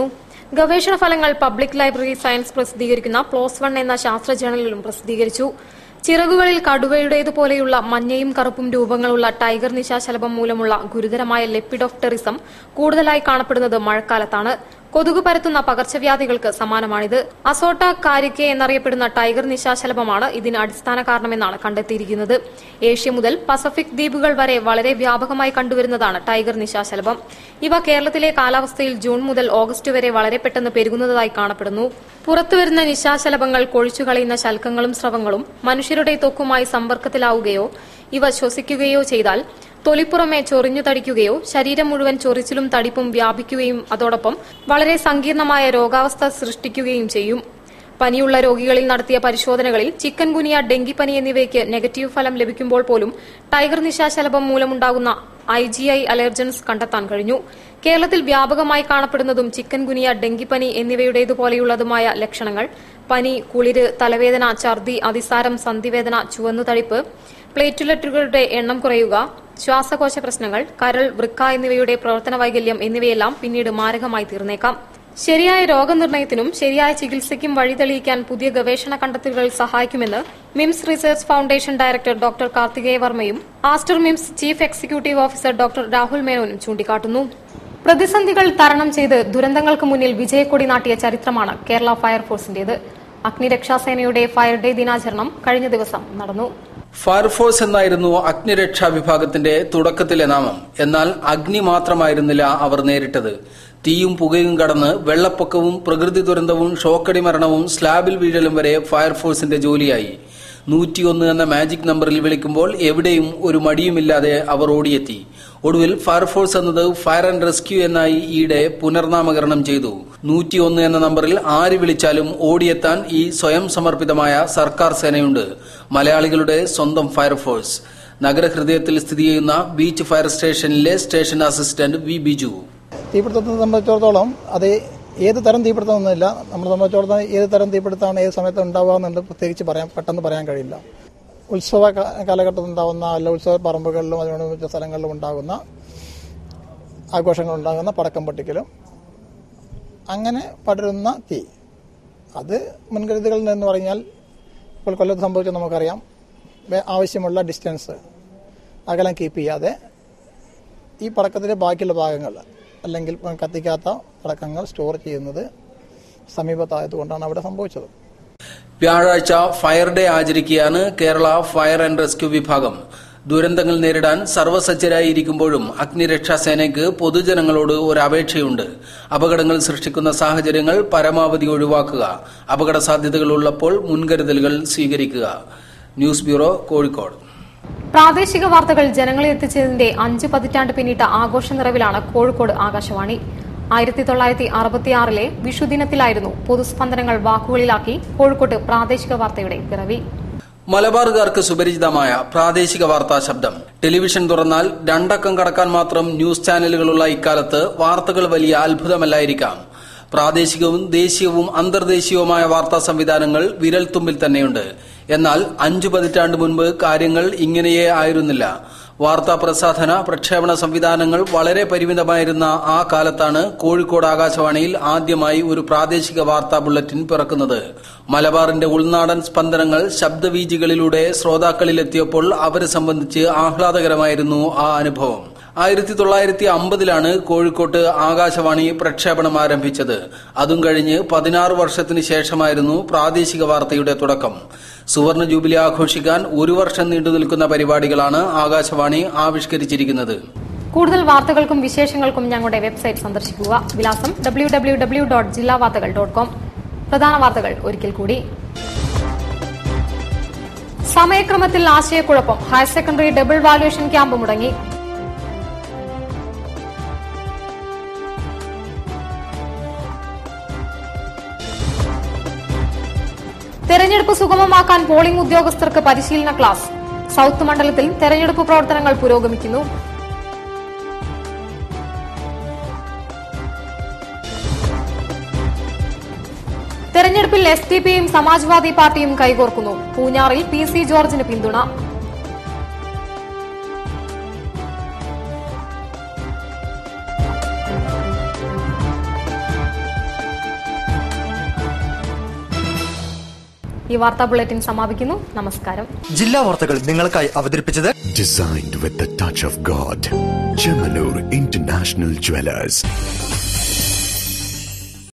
ഗവേഷണ ഫലങ്ങൾ പബ്ലിക് ലൈബ്രറി സയൻസ് പ്രസിദ്ധീകരിക്കുന്ന പ്ലോസ് വൺ എന്ന ശാസ്ത്ര ജേണലിലും പ്രസിദ്ധീകരിച്ചു ചിറകുകളിൽ കടുവയുടേതുപോലെയുള്ള മഞ്ഞയും കറുപ്പും രൂപങ്ങളുള്ള ടൈഗർ നിശാശലഭം മൂലമുള്ള ഗുരുതരമായ ലെപ്പിഡോപ്റ്ററിസം കൂടുതലായി കാണപ്പെടുന്നത് മഴക്കാലത്താണ് കൊതുക് പരത്തുന്ന പകർച്ചവ്യാധികൾക്ക് സമാനമാണിത് അസോട്ട കാരിക്കെ എന്നറിയപ്പെടുന്ന ടൈഗർ നിശാശലഭമാണ് ഇതിന് അടിസ്ഥാന കാരണമെന്നാണ് കണ്ടെത്തിയിരിക്കുന്നത് ഏഷ്യ മുതൽ പസഫിക് ദ്വീപുകൾ വരെ വളരെ വ്യാപകമായി കണ്ടുവരുന്നതാണ് ടൈഗർ നിശാശലഭം ഇവ കേരളത്തിലെ കാലാവസ്ഥയിൽ ജൂൺ മുതൽ ഓഗസ്റ്റ് വരെ വളരെ പെട്ടെന്ന് പെരുകുന്നതായി കാണപ്പെടുന്നു പുറത്തുവരുന്ന നിശാശലഭങ്ങൾ കൊഴിച്ചു കളയുന്ന ശൽക്കങ്ങളും സ്രവങ്ങളും മനുഷ്യരുടെ ത്വക്കുമായി സമ്പർക്കത്തിലാവുകയോ ഇവ ശ്വസിക്കുകയോ ചെയ്താൽ തൊലിപ്പുറമെ ചൊറിഞ്ഞു തടിക്കുകയോ ശരീരം മുഴുവൻ ചൊറിച്ചിലും തടിപ്പും വ്യാപിക്കുകയും അതോടൊപ്പം വളരെ സങ്കീർണമായ രോഗാവസ്ഥ സൃഷ്ടിക്കുകയും ചെയ്യും പനിയുള്ള രോഗികളിൽ നടത്തിയ പരിശോധനകളിൽ ചിക്കൻ ഗുനിയ ഡെങ്കിപ്പനി എന്നിവയ്ക്ക് നെഗറ്റീവ് ഫലം ലഭിക്കുമ്പോൾ പോലും ടൈഗർ നിശാശലഭം മൂലമുണ്ടാകുന്ന ഐ ജി ഐ അലർജൻസ് കണ്ടെത്താൻ കഴിഞ്ഞു കേരളത്തിൽ വ്യാപകമായി കാണപ്പെടുന്നതും ചിക്കൻ ഗുനിയ ഡെങ്കിപ്പനി എന്നിവയുടേതുപോലെയുള്ളതുമായ ലക്ഷണങ്ങൾ പനി കുളിര് തലവേദന ഛർദി അതിസാരം സന്ധിവേദന ചുവന്നുതടിപ്പ് പ്ലേറ്റുലെറ്റുകളുടെ എണ്ണം കുറയുക ശ്വാസകോശ പ്രശ്നങ്ങൾ കരൾ വൃക്ക എന്നിവയുടെ പ്രവർത്തന വൈകല്യം എന്നിവയെല്ലാം പിന്നീട് മാരകമായി തീർന്നേക്കാം ശരിയായ രോഗനിർണയത്തിനും ശരിയായ ചികിത്സയ്ക്കും വഴിതെളിയിക്കാൻ പുതിയ ഗവേഷണ കണ്ടെത്തലുകൾ സഹായിക്കുമെന്ന് MIMS research foundation director doctor Karthikeya വർമ്മയും Aster MIMS chief executive officer doctor Rahul മേനോനും ചൂണ്ടിക്കാട്ടുന്നു പ്രതിസന്ധികൾ തരണം ചെയ്ത് ദുരന്തങ്ങൾക്ക് മുന്നിൽ വിജയക്കൊടി നാട്ടിയ ചരിത്രമാണ് കേരള ഫയർഫോഴ്സിന്റേത് അഗ്നിരക്ഷാസേനയുടെ ഫയർ ഡേ ദിനാചരണം കഴിഞ്ഞ ദിവസം നടന്നു ഫയർഫോഴ്സ് എന്നായിരുന്നു അഗ്നിരക്ഷാ വിഭാഗത്തിന്റെ തുടക്കത്തിലെ നാമം എന്നാൽ അഗ്നി മാത്രമായിരുന്നില്ല അവർ നേരിട്ടത് തീയും പുകയും കടന്ന് വെള്ളപ്പൊക്കവും പ്രകൃതി ദുരന്തവും ഷോക്കടി മരണവും സ്ലാബിൽ വീഴലും വരെ ഫയർഫോഴ്സിന്റെ ജോലിയായി നൂറ്റിയൊന്ന് എന്ന മാജിക് നമ്പറിൽ വിളിക്കുമ്പോൾ എവിടെയും ഒരു മടിയുമില്ലാതെ അവർ ഓടിയെത്തി ഒടുവിൽ ഫയർഫോഴ്സ് എന്നത് ഫയർ ആൻഡ് റെസ്ക്യൂ എന്നായി ഈയിടെ പുനർനാമകരണം ചെയ്തു നൂറ്റിയൊന്ന് എന്ന നമ്പറിൽ ആര് വിളിച്ചാലും ഓടിയെത്താൻ ഈ സ്വയം സമർപ്പിതമായ സർക്കാർ സേനയുണ്ട് മലയാളികളുടെ സ്വന്തം ഫയർഫോഴ്സ് നഗരഹൃദയത്തിൽ സ്ഥിതി ചെയ്യുന്ന ബീച്ച് ഫയർ സ്റ്റേഷനിലെ സ്റ്റേഷൻ അസിസ്റ്റന്റ് വി ബിജു തീപിടുത്തത്തെ സംബന്ധിച്ചിടത്തോളം അത് ഏത് തരം തീപിടുത്തമൊന്നുമില്ല നമ്മളെ സംബന്ധിച്ചിടത്തോളം ഏത് തരം തീപിടുത്തമാണ് ഏത് സമയത്ത് ഉണ്ടാവുക എന്നുള്ളത് പ്രത്യേകിച്ച് പറയാൻ പെട്ടെന്ന് പറയാൻ കഴിയില്ല ഉത്സവ കാ- കാലഘട്ടത്തിൽ ഉണ്ടാകുന്ന അല്ല ഉത്സവ പറമ്പുകളിലും അതിനോട് സ്ഥലങ്ങളിലും ഉണ്ടാകുന്ന ആഘോഷങ്ങൾ ഉണ്ടാകുന്ന പടക്കം പൊട്ടിക്കലും അങ്ങനെ പടരുന്ന തീ അത് മുൻകരുതലുകൾ എന്ന് പറഞ്ഞാൽ ഇപ്പോൾ കൊല്ലത്ത് സംഭവിച്ചത് നമുക്കറിയാം വേ- ആവശ്യമുള്ള ഡിസ്റ്റൻസ് അകലം കീപ്പ് ചെയ്യാതെ ഈ പടക്കത്തിൻ്റെ ബാക്കിയുള്ള ഭാഗങ്ങൾ അല്ലെങ്കിൽ ഇപ്പം കത്തിക്കാത്ത പടക്കങ്ങൾ സ്റ്റോർ ചെയ്യുന്നത് സമീപത്തായതുകൊണ്ടാണ് അവിടെ സംഭവിച്ചത് വ്യാഴാഴ്ച ഫയർ ഡേ ആചരിക്കുകയാണ് കേരള ഫയർ ആൻഡ് റെസ്ക്യൂ വിഭാഗം ദുരന്തങ്ങൾ നേരിടാൻ സർവ്വസജ്ജരായിരിക്കുമ്പോഴും അഗ്നിരക്ഷാ സേനയ്ക്ക് പൊതുജനങ്ങളോട് ഒരു അപേക്ഷയുണ്ട് അപകടങ്ങൾ സൃഷ്ടിക്കുന്ന സാഹചര്യങ്ങൾ പരമാവധി ഒഴിവാക്കുക അപകട സാധ്യതകൾ ഉള്ളപ്പോൾ മുൻകരുതലുകൾ സ്വീകരിക്കുക ന്യൂസ് ബ്യൂറോ കോഴിക്കോട് പ്രാദേശിക വാർത്തകൾ ജനങ്ങളിൽ എത്തിച്ചതിന്റെ അഞ്ച് പതിറ്റാണ്ട് പിന്നിട്ട ആഘോഷ നിറവിലാണ് കോഴിക്കോട് ആകാശവാണി ആയിരത്തി തൊള്ളായിരത്തി അറുപത്തിയാറിലെ വിഷുദിനത്തിലായിരുന്നു പൊതുസ്പന്ദനങ്ങൾ വാക്കുകളിലാക്കി കോഴിക്കോട്ട് പ്രാദേശിക വാർത്തയുടെ പിറവി മലബാറുകാർക്ക് സുപരിചിതമായ പ്രാദേശിക വാർത്താ ശബ്ദം ടെലിവിഷൻ തുറന്നാൽ രണ്ടക്കം കടക്കാൻ മാത്രം ന്യൂസ് ചാനലുകളുള്ള ഇക്കാലത്ത് വാർത്തകൾ വലിയ അത്ഭുതമല്ലായിരിക്കാം പ്രാദേശികവും ദേശീയവും അന്തർദേശീയവുമായ വാർത്താ സംവിധാനങ്ങൾ വിരൽത്തുമ്പിൽ തന്നെയുണ്ട് എന്നാൽ അഞ്ചു പതിറ്റാണ്ട് മുൻപ് കാര്യങ്ങൾ ഇങ്ങനെയേ ആയിരുന്നില്ല വാർത്താ പ്രസാധന പ്രക്ഷേപണ സംവിധാനങ്ങൾ വളരെ പരിമിതമായിരുന്ന ആ കാലത്താണ് കോഴിക്കോട് ആകാശവാണിയിൽ ആദ്യമായി ഒരു പ്രാദേശിക വാർത്താ ബുള്ളറ്റിൻ പിറക്കുന്നത് മലബാറിന്റെ ഉൾനാടൻ സ്പന്ദനങ്ങൾ ശബ്ദവീജികളിലൂടെ ശ്രോതാക്കളിലെത്തിയപ്പോൾ അവരെ സംബന്ധിച്ച് ആഹ്ലാദകരമായിരുന്നു ആ അനുഭവം ആയിരത്തി തൊള്ളായിരത്തി അമ്പതിലാണ് കോഴിക്കോട്ട് ആകാശവാണി പ്രക്ഷേപണം ആരംഭിച്ചത് അതും കഴിഞ്ഞ് പതിനാറ് വർഷത്തിന് ശേഷമായിരുന്നു പ്രാദേശിക വാർത്തയുടെ തുടക്കം സുവർണ ജൂബിലി ആഘോഷിക്കാൻ ഒരു വർഷം നീണ്ടു നിൽക്കുന്ന പരിപാടികളാണ് ആകാശവാണി ആവിഷ്കരിച്ചിരിക്കുന്നത് കൂടുതൽ വാർത്തകൾക്കും വിശേഷങ്ങൾക്കും ഞങ്ങളുടെ വെബ്സൈറ്റ് സന്ദർശിക്കുക വിലാസം ഡബ്ല്യൂ ഡബ്ല്യൂ ഡബ്ല്യൂ ഡോട്ട് ജില്ലാ വാർത്തകൾ ഡോട്ട് കോം പ്രധാന വാർത്തകൾ ഒരിക്കൽ കൂടി സമയക്രമത്തിൽ ആശയക്കുഴപ്പം higher secondary double valuation camp മുടങ്ങി തെരഞ്ഞെടുപ്പ് സുഗമമാക്കാൻ പോളിംഗ് ഉദ്യോഗസ്ഥർക്ക് പരിശീലന ക്ലാസ് സൌത്ത് മണ്ഡലത്തിൽ തെരഞ്ഞെടുപ്പ് പ്രവർത്തനങ്ങൾ പുരോഗമിക്കുന്നു തെരഞ്ഞെടുപ്പിൽ എസ് ഡി പിയും സമാജ്വാദി പാർട്ടിയും കൈകോർക്കുന്നു പൂഞ്ഞാറിൽ പി സി ജോർജിന് പിന്തുണ ഈ വാർത്താ ബുള്ളറ്റിൻ സമാപിക്കുന്നു നമസ്കാരം ജില്ലാ വാർത്തകൾ നിങ്ങൾക്കായി അവതരിപ്പിച്ചത് Designed with the touch of God. Chemanur International Jewelers.